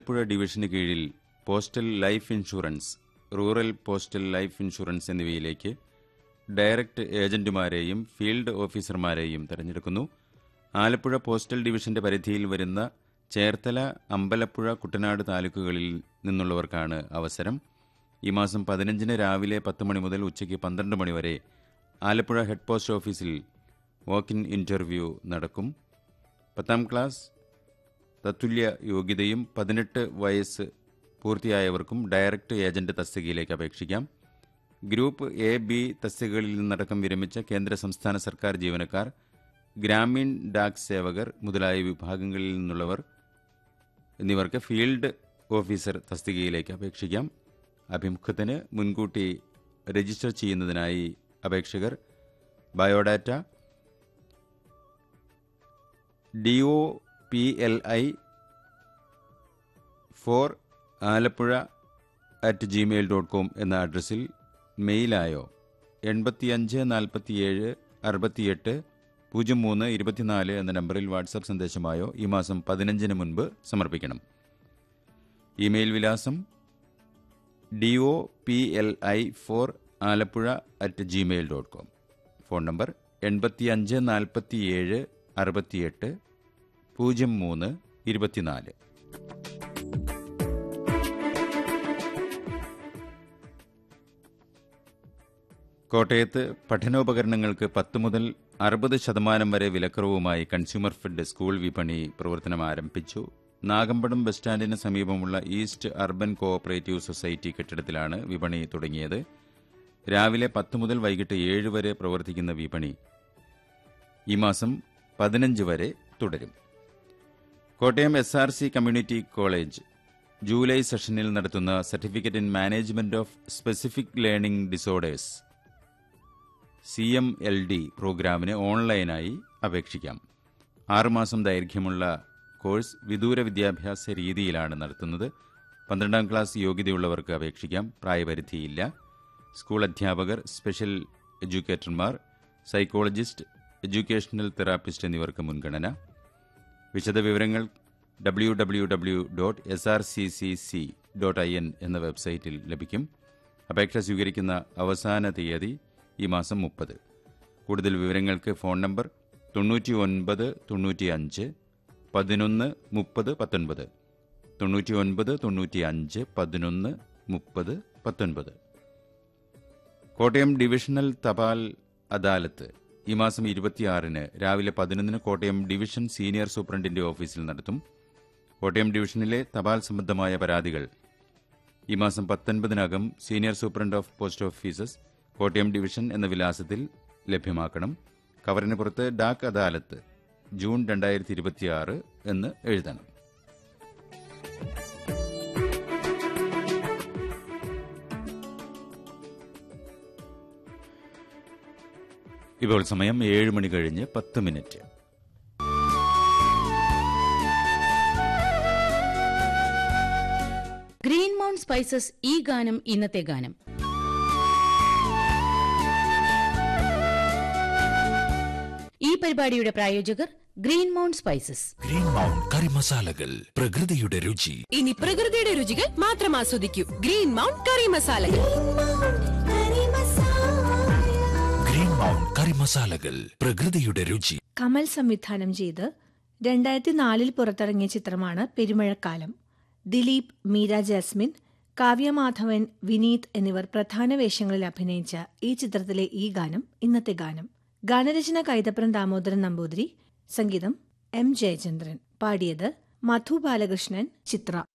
ആലപ്പുഴ ഡിവിഷന് കീഴിൽ postal life insurance rural postal life insurance എന്നിവയിലേക്ക് ഡയറക്ട് ഏജന്റുമാരെയും ഫീൽഡ് ഓഫീസർമാരെയും തെരഞ്ഞെടുക്കുന്നു ആലപ്പുഴ പോസ്റ്റൽ ഡിവിഷന്റെ പരിധിയിൽ വരുന്ന ചേർത്തല അമ്പലപ്പുഴ കുട്ടനാട് താലൂക്കുകളിൽ നിന്നുള്ളവർക്കാണ് അവസരം ഈ മാസം പതിനഞ്ചിന് രാവിലെ പത്ത് മണി മുതൽ ഉച്ചയ്ക്ക് പന്ത്രണ്ട് മണി വരെ ആലപ്പുഴ ഹെഡ് പോസ്റ്റ് ഓഫീസിൽ വാക്ക് ഇൻ ഇന്റർവ്യൂ നടക്കും പത്താം ക്ലാസ് തത്തുല്യ യോഗ്യതയും പതിനെട്ട് വയസ്സ് പൂർത്തിയായവർക്കും ഡയറക്ട് ഏജന്റ് തസ്തികയിലേക്ക് അപേക്ഷിക്കാം ഗ്രൂപ്പ് എ ബി തസ്തികകളിൽ നിന്നടക്കം വിരമിച്ച കേന്ദ്ര സംസ്ഥാന സർക്കാർ ജീവനക്കാർ ഗ്രാമീൺ ഡാക് സേവകർ മുതലായ വിഭാഗങ്ങളിൽ നിന്നുള്ളവർ എന്നിവർക്ക് ഫീൽഡ് ഓഫീസർ തസ്തികയിലേക്ക് അപേക്ഷിക്കാം അഭിമുഖത്തിന് മുൻകൂട്ടി രജിസ്റ്റർ ചെയ്യുന്നതിനായി അപേക്ഷകർ biodata D O P L I four Alappuzha at gmail dot com എന്ന അഡ്രസ്സിൽ മെയിലായോ എൺപത്തിയഞ്ച് നാൽപ്പത്തിയേഴ് അറുപത്തിയെട്ട് പൂജ്യം മൂന്ന് ഇരുപത്തിനാല് എന്ന നമ്പറിൽ വാട്സാപ്പ് സന്ദേശമായോ ഈ മാസം പതിനഞ്ചിന് മുൻപ് സമർപ്പിക്കണം ഇമെയിൽ വിലാസം D O P L I four Alappuzha at gmail dot com phone number എൺപത്തിയഞ്ച് നാൽപ്പത്തിയേഴ് അറുപത്തിയെട്ട് പൂജ്യം മൂന്ന് ഇരുപത്തിനാല് കോട്ടയത്ത് പഠനോപകരണങ്ങൾക്ക് പത്ത് മുതൽ അറുപത് ശതമാനം വരെ വിലക്കുറവുമായി കൺസ്യൂമർ ഫെഡ് സ്കൂൾ വിപണി പ്രവർത്തനം ആരംഭിച്ചു നാഗമ്പടം ബസ് സ്റ്റാൻഡിന് സമീപമുള്ള ഈസ്റ്റ് അർബൻ കോഓപ്പറേറ്റീവ് സൊസൈറ്റി കെട്ടിടത്തിലാണ് വിപണി തുടങ്ങിയത് രാവിലെ പത്ത് മുതൽ വൈകിട്ട് ഏഴ് വരെ പ്രവർത്തിക്കുന്ന വിപണി ഈ മാസം പതിനഞ്ച് വരെ തുടരും Kottayam S R C community college July സെഷനിൽ നടത്തുന്ന certificate in management of specific learning disorders C M L D പ്രോഗ്രാമിന് ഓൺലൈനായി അപേക്ഷിക്കാം ആറുമാസം ദൈർഘ്യമുള്ള കോഴ്സ് വിദൂര വിദ്യാഭ്യാസ രീതിയിലാണ് നടത്തുന്നത് പന്ത്രണ്ടാം ക്ലാസ് യോഗ്യതയുള്ളവർക്ക് അപേക്ഷിക്കാം പ്രായപരിധിയില്ല സ്കൂൾ അധ്യാപകർ സ്പെഷ്യൽ എഡ്യൂക്കേറ്റർമാർ സൈക്കോളജിസ്റ്റ് എഡ്യൂക്കേഷണൽ തെറാപ്പിസ്റ്റ് എന്നിവർക്ക് മുൻഗണന വിശദവിവരങ്ങൾ W W W dot S R C C C dot I N എന്ന വെബ്സൈറ്റിൽ ലഭിക്കും അപേക്ഷ സ്വീകരിക്കുന്ന അവസാന തീയതി ഈ മാസം മുപ്പത് കൂടുതൽ വിവരങ്ങൾക്ക് ഫോൺ നമ്പർ തൊണ്ണൂറ്റി ഒൻപത് തൊണ്ണൂറ്റി അഞ്ച് പതിനൊന്ന് മുപ്പത് പത്തൊൻപത് തൊണ്ണൂറ്റി ഒൻപത് തൊണ്ണൂറ്റി അഞ്ച് പതിനൊന്ന് മുപ്പത് പത്തൊൻപത് കോട്ടയം ഡിവിഷണൽ തപാൽ അദാലത്ത് ഈ മാസം ഇരുപത്തിയാറിന് രാവിലെ പതിനൊന്നിന് കോട്ടയം ഡിവിഷൻ സീനിയർ സൂപ്രണ്ടിന്റെ ഓഫീസിൽ നടത്തും കോട്ടയം ഡിവിഷനിലെ തപാൽ സംബന്ധമായ പരാതികൾ ഈ മാസം പത്തൊൻപതിനകം senior superintendent of post offices Kottayam division എന്ന വിലാസത്തിൽ ലഭ്യമാക്കണം കവറിന് പുറത്ത് ഡാക് അദാലത്ത് ജൂൺ രണ്ടായിരത്തി ഇരുപത്തിയാറ് എന്ന് എഴുതണം ഇപ്പോൾ സമയം ഏഴ് മണി കഴിഞ്ഞ് പത്ത് മിനിറ്റ് ഗ്രീൻ മൗണ്ട് സ്പൈസസ് ഈ ഗാനം ഇന്നത്തെ ഗാനം ഈ പരിപാടിയുടെ പ്രായോജകർ Green Mount spices Green Mount curry മസാലകൾ പ്രകൃതിയുടെ രുചി ഇനി പ്രകൃതിയുടെ രുചികൾ മാത്രം ആസ്വദിക്കൂ ഗ്രീൻ മൗണ്ട് കറി മസാലകൾ ഗ്രീൻ മൗണ്ട് കറി മസാലകൾ പ്രകൃതിയുടെ രുചി കമൽ സംവിധാനം ചെയ്ത് രണ്ടായിരത്തി നാലിൽ പുറത്തിറങ്ങിയ ചിത്രമാണ് പെരുമഴക്കാലം ദിലീപ് മീര ജാസ്മിൻ കാവ്യമാധവൻ വിനീത് എന്നിവർ പ്രധാന വേഷങ്ങളിൽ അഭിനയിച്ച ഈ ചിത്രത്തിലെ ഈ ഗാനം ഇന്നത്തെ ഗാനം ഗാനരചന കൈതപ്രം ദാമോദരൻ നമ്പൂതിരി സംഗീതം എം ജയചന്ദ്രൻ പാടിയത് മധു ബാലകൃഷ്ണൻ ചിത്ര